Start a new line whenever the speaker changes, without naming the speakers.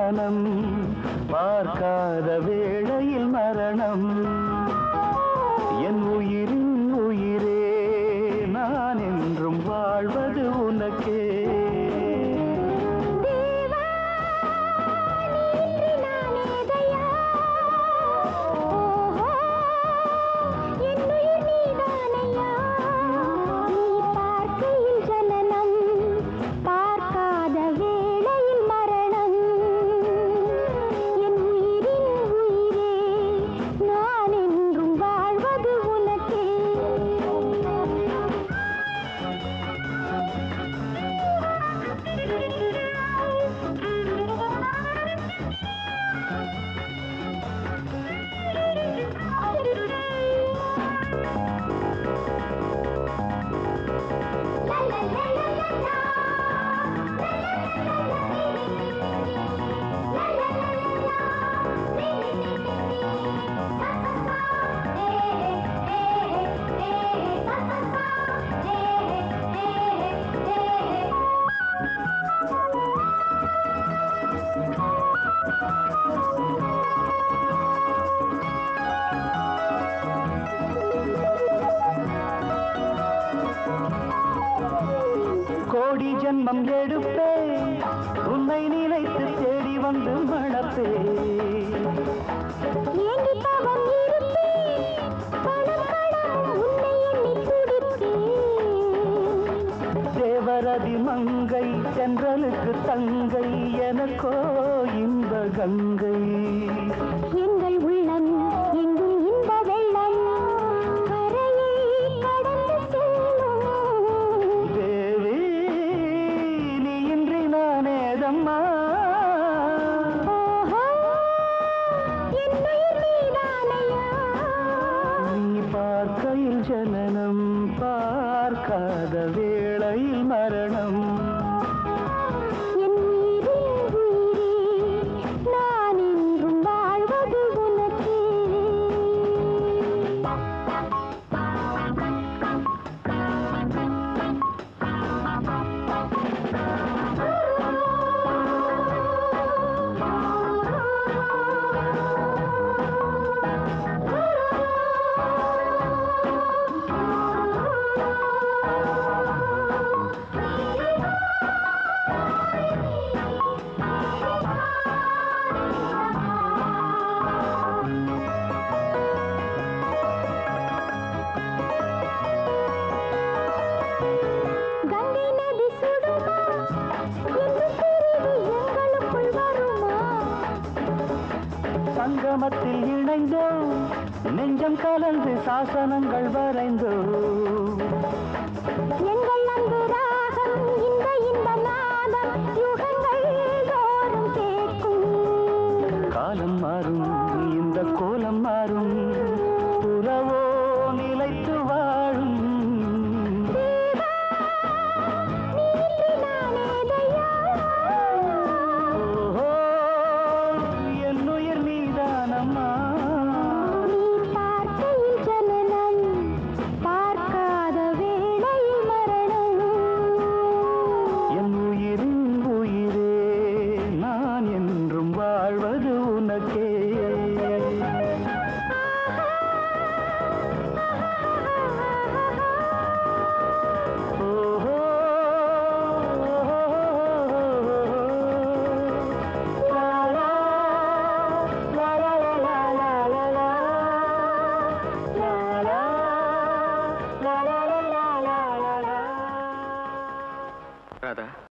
ஜனனம் பார்க்காத வேளையில் மரணம் என் உயிரின் உயிரே நான் என்றும் வாழ்வது உனக்கே
தேவா நீன்றி நானேதையா ஓஹோ என்னுயிர் நீதானையா நீ பார்க்கையில் ஜனனம் பார்க்காத வேளையில் மரணம் என் உயிரின் உயிரே நான் என்றும் வாழ்வது உனக்கே
கோடி ஜென்மம் எடுப்பேன் உன்னை நினைத்து தேடி வந்து மணப்பேன்
ஏங்கி தவம் இருப்பேன் பணம் கடன் உன்னை எண்ணி துடிப்பேன்
தேவரதி மங்கை சென்றலுக்கு தங்கை எனக்கோ இந்த கங்கை
எங்கள் உள்ளம் எங்கும் இன்ப வெள்ளம் கரையை கடந்து செல்லும்
தேவி நீ இன்றி நானேதம்மா
ஓஹோ என்னுயிர் நீதானையா
நீ பார்க்கையில் ஜனனம் பார்க்காத வேளையில் மரணம்
என் உயிரின் உயிரே நான் என்றும் வாழ்வது உனக்கே கங்கை நதி சுடுமா என்று பிரிவு எங்களுக்குள் வருமா
சங்கமத்தில் இணைந்தோம் நெஞ்சம் கலந்து சாசனங்கள் வரைந்தோம்
எங்கள் அன்பு ராகம் இந்த இந்த நாதம் யுகங்கள் தோறும் கேட்கும்
காலம் மாறும் இந்த கோலம் மாறும் உறவோ நிலைத்து வாழும்
தேவா நீன்றி நானேதையா
ஓஹோ என்னுயிர் நீதானம்மா
நீ பார்க்கையில் ஜனனம் பார்க்காத வேளையில் மரணம்
என் உயிரின் உயிரே நான் என்றும் வாழ்வது உனக்கே ஓஹோ லா லா லா லா லா லா லா லா லா லா லா லா லா லா லா லா
ராதா